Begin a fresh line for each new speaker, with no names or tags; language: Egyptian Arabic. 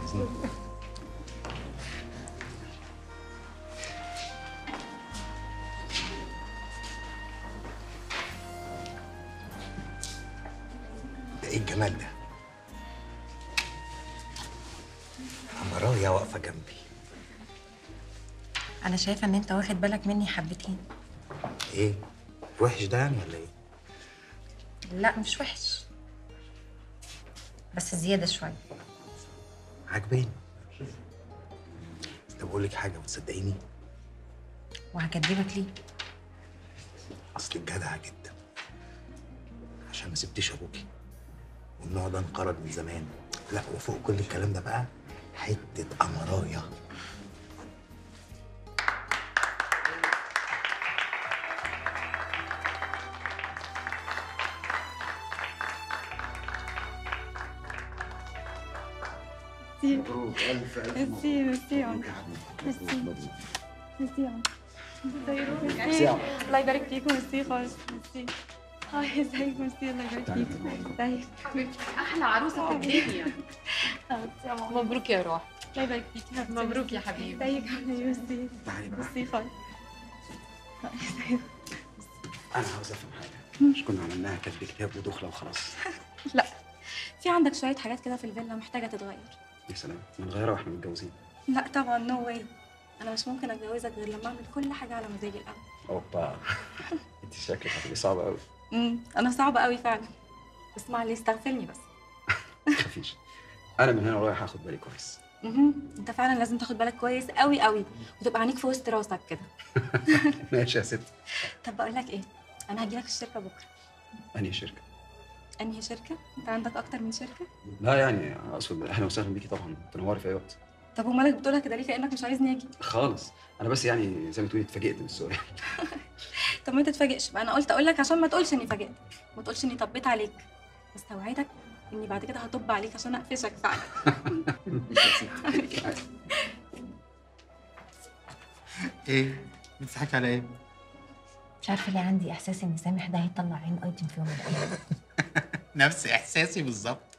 ده ايه الجمال ده عمرايا واقفه جنبي
انا شايفه ان انت واخد بالك مني حبتين
ايه وحش ده يعني ولا ايه
لا مش وحش بس زياده شويه
عاجباني طب اقول لك حاجه وتصدقيني
وهكدبك ليه
اصلك جدعه جدا عشان ما سبتيش ابوكي والنوع ده انقرض من زمان لا وفوق كل الكلام ده بقى حته امرايا
مبروك الف الف
ميرسي ميرسي يا عم ميرسي ميرسي يا عم ميرسي الله يبارك فيكم ميرسي خالص ميرسي هاي ازيك ميرسي الله يبارك فيك ازيك
حبيبتي احلى عروسه في الدنيا
ميرسي يا ماما
مبروك يا روح
الله يبارك فيك يا حبيبتي
مبروك يا حبيبي.
ازيك عامله ايه ميرسي
تعالي بقى
ميرسي خالص
انا عاوز افهم حاجه مش كنا عملناها كاتب كتاب ودخله وخلاص
لا في عندك شويه حاجات كده في الفيلا محتاجه تتغير
يا سلام ما نغيرها واحنا متجوزين
لا طبعا نو واي انا مش ممكن اتجوزك غير لما اعمل كل حاجه على مزاجي الاول
اوبا انت شكلك هتبقي صعبه قوي
امم انا صعبه قوي فعلا بس معلش استغفرني بس
ما تخافيش انا من هنا رايح هاخد بالي كويس
مهم. انت فعلا لازم تاخد بالك كويس قوي قوي وتبقى عينيك في وسط راسك كده
ماشي يا ست
طب بقول لك ايه انا هجيلك الشركه بكره
انهي شركه
انهي شركه انت عندك اكتر من شركه
لا يعني اقصد اهلا وسهلا بيكي طبعا تنوري في اي وقت
طب ومالك بتقولها كده ليه كانك مش عايزني اجي
خالص انا بس يعني زي ما تقولي اتفاجئت بالسؤال
طب ما تتفاجئش بقى انا قلت اقول لك عشان ما تقولش اني فاجئت ما تقولش اني طبيت عليك بس اوعدك اني بعد كده هطب عليك عشان اقفشك فعلا
ايه بتضحكي على ايه
مش عارفه ليه عندي احساس ان سامح ده هيطلع عين ايتم في يوم من الايام
نفس احساسي بالظبط